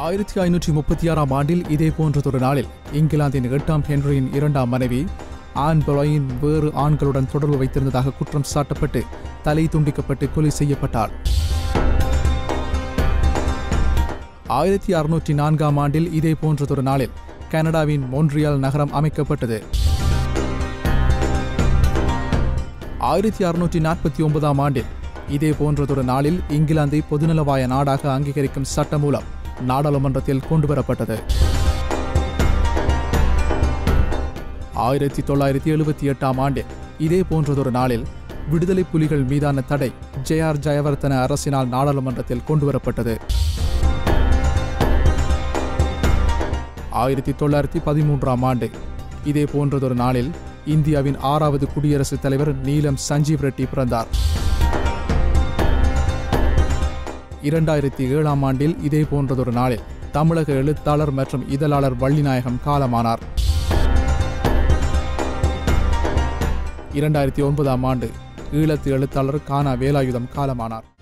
ஆயிரத்தி ஐநூற்றி முப்பத்தி ஆறாம் ஆண்டில் இதே போன்றதொரு நாளில் இங்கிலாந்தின் எட்டாம் ஹென்ரியின் இரண்டாம் மனைவி ஆன் பொலாயின் வேறு ஆண்களுடன் தொடர்பு வைத்திருந்ததாக குற்றம் சாட்டப்பட்டு தலை துண்டிக்கப்பட்டு கொலை செய்யப்பட்டார் ஆயிரத்தி அறுநூற்றி நான்காம் ஆண்டில் இதே போன்றதொரு நாளில் கனடாவின் மொன்றியல் நகரம் அமைக்கப்பட்டது ஆயிரத்தி அறுநூற்றி நாற்பத்தி ஒன்பதாம் ஆண்டில் இதே போன்றதொரு நாளில் இங்கிலாந்தை பொதுநலவாய நாடாக அங்கீகரிக்கும் சட்டம் மூலம் நாடாளுமன்றத்தில் கொண்டுவரப்பட்டது ஆயிரத்தி தொள்ளாயிரத்தி எழுபத்தி எட்டாம் ஆண்டில் இதே போன்றதொரு நாளில் விடுதலை புலிகள் மீதான தடை ஜே ஆர் ஜெயவர்தன அரசினால் நாடாளுமன்றத்தில் கொண்டுவரப்பட்டது ஆயிரத்தி தொள்ளாயிரத்தி பதிமூன்றாம் ஆண்டு இதே போன்றதொரு நாளில் இந்தியாவின் ஆறாவது குடியரசுத் தலைவர் நீலம் சஞ்சீவ் ரெட்டி பிறந்தார் இரண்டாயிரத்தி ஏழாம் ஆண்டில் இதே போன்றதொரு நாளில் தமிழக எழுத்தாளர் மற்றும் இதழாளர் வள்ளிநாயகம் காலமானார் இரண்டாயிரத்தி ஒன்பதாம் ஆண்டு ஈழத்து எழுத்தாளர் கானா வேலாயுதம் காலமானார்